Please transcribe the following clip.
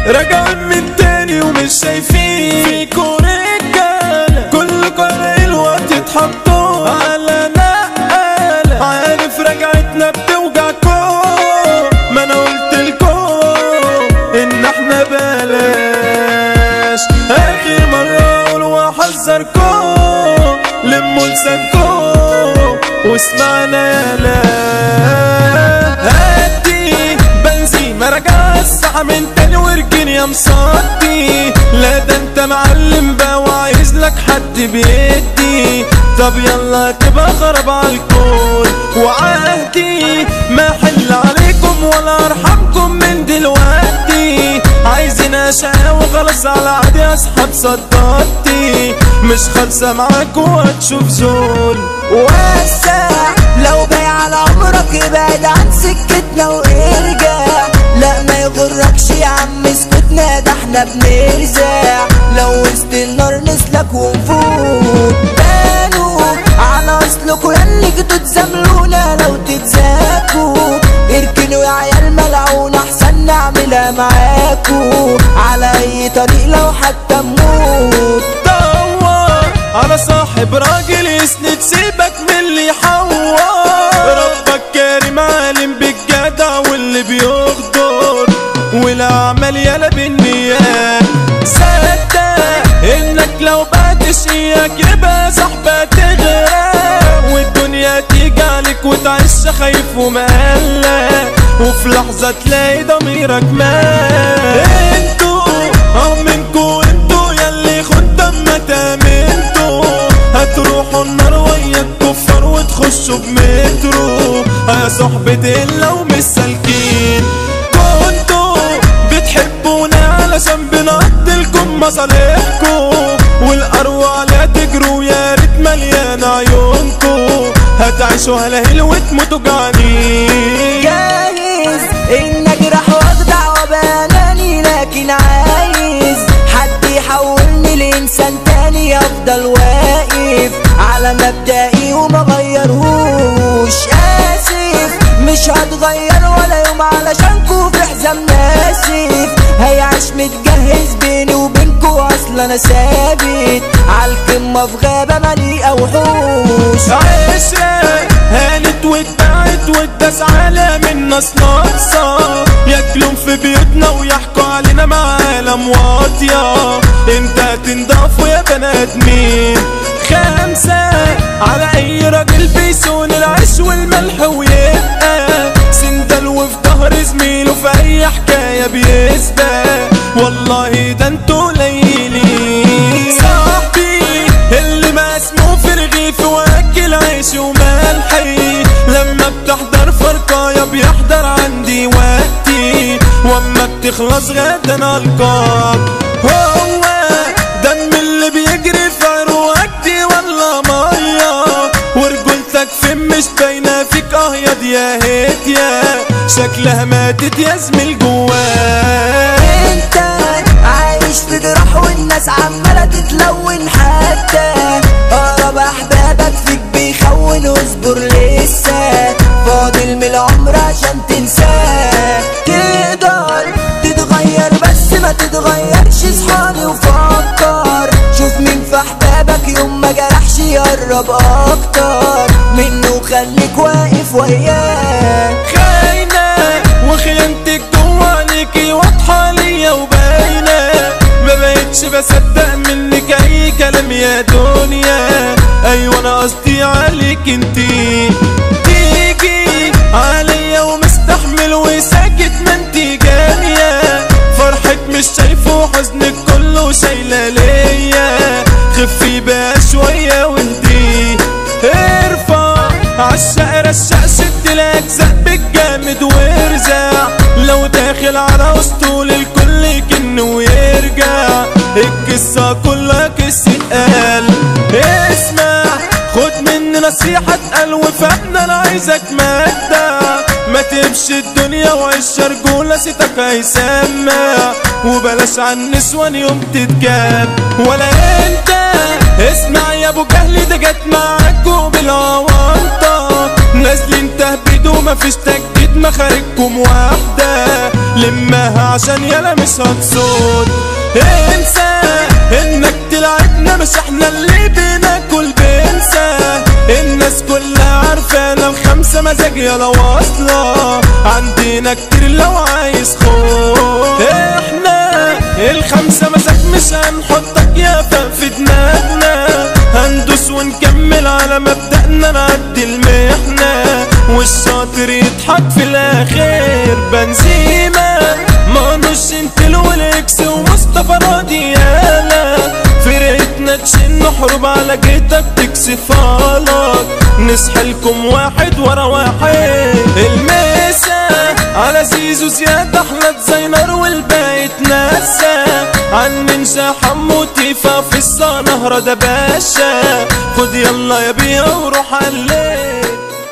راجعين من تاني ومش شايفين فيكوا رجالة كلكوا على الوقت اتحطوا على نقالة عارف رجعتنا بتوجعكوا ما انا قلتلكوا ان احنا بلاش اخر مرة اقول واحذركوا لموا لسانكوا واسمعنا يا لا هاتي بنزين ما رجع الساعة من تاني واركن يا مصدي لا ده انت معلم بقى وعايز لك حد بيدي طب يلا تبقى خرب عالكون وعهدي ما حل عليكم ولا ارحمكم من دلوقتي عايزين اشقى وخلاص على عادي اسحب صدقتي مش خالصة معاك وهتشوف زول وسع لو بايع على عمرك ابعد عن سكتنا وارجع لا ما يغركش يا عم اسكتنا ده احنا بنرزع لو وسط النار نسلك ونفوت بانوا على اصلكوا ياللي جيتوا تزاملونا لو تتزاكوا اركنوا يا عيال ملعون احسن نعملها معاكوا على اي طريق لو حتى نموت دور على صاحب راجل يسند سيبك من اللي يحور ربك كريم عالم بالجدع واللي بيغدر والاعمال يالا بالنيات صدق انك لو بعدش اياك يبقى صاحبة تغرق والدنيا تيجي عليك وتعيش خايف ومقلق وفي لحظة تلاقي ضميرك مات انتوا اه منكوا انتوا ياللي خدام ما تامنتوا هتروحوا النار ويا الكفار وتخشوا بمترو يا صحبتي لو مش سالكين كنتوا بتحبونا علشان بنقضلكم مصالحكم والارواح لا تجروا يا ريت مليان عيونكم هتعيشوا هلاهيل وتموتوا جعانين جاهز ان اجرح واخدع وباناني لكن عايز حد يحولني لانسان تاني افضل واقف على مبدئي وما غيرهوش اسف مش هتغير ولا يوم علشانكو في حزام ناسف هيعيش متجهز بيني وبينكو اصلا انا ثابت عالقمة في غابة مليئة وحوش عشرة هانت واتباعت واتداس على من ناس ناقصة ياكلوا في بيوتنا ويحكوا علينا مع عالم واطية انت هتنضافوا يا بني ادمين خمسة على اي راجل بيسون العيش والملح ويبقى سندل وفي ظهر زميله في اي حكاية بيسبق والله ده انتوا قليلين صاحبي اللي ما اسمه في رغيف واكل عيش وملحي لما بتحضر فرقاية بيحضر عندي وقتي واما بتخلص غدا القاك هو دم اللي بيجري في عروقك دي ولا ميه ورجولتك فين مش باينه فيك اه يا دي يا هيت يا شكلها ماتت يا زميل جواك انت عايش في جراح والناس عمالة تتلون حتى اقرب احبابك فيك بيخون واصبر لسه فاضل من العمر عشان تنساه تقدر تتغير بس ما تتغيرش اصحابي وفكر شوف مين في احبابك يوم ما جرحش يقرب اكتر منه خليك واقف وياه خاينة وخيانتك جوانيكي واضحة ليا وباينة ما بقتش بصدق منك أي كلام يا دنيا أيوة أنا قصدي عليك انتي تيجي عليا ومستحمل وساكت ما انتي جانية فرحك مش شايفه وحزنك كله شايلة ليا خفي بقى شوية وانتي ارفع عالشق رشق شد الاجزاء بالجامد وارزع لو داخل على اسطول الكل كن ويرجع القصة كلها قصة قال اسمع خد مني نصيحة اتقل وفهمنا انا عايزك مادة ما تمشي الدنيا وعيش رجولة ستك هيسمع وبلاش عن النسوان يوم تتجاب ولا انت اسمع يا ابو جهل ده جت معاكوا بالعوانطة نازلين تهبيد ومفيش تجديد مخارجكم واحدة لمها عشان يلا مش هتصود انسى انك تلعبنا مش احنا اللي بناكل بنسى الناس كلها عارفانا الخمسة مزاج يلا واصلة عندنا كتير لو عايز خود احنا الخمسة مزاج مش هنحطك يا فان في دماغنا هندوس ونكمل على مبدأنا نعدي المحنة والشاطر يضحك في الاخر بنزيمة مانوش انت والاكس ومصطفى راضي يالا فرقتنا تشن حروب على جيتك تكسف غلط نسحلكم واحد ورا واحد المسا على زيزو زياد احمد زينر والباقي اتنسى عن ننسى حمو تيفا في الصنهرة ده باشا خد يلا يا بيها وروح عليك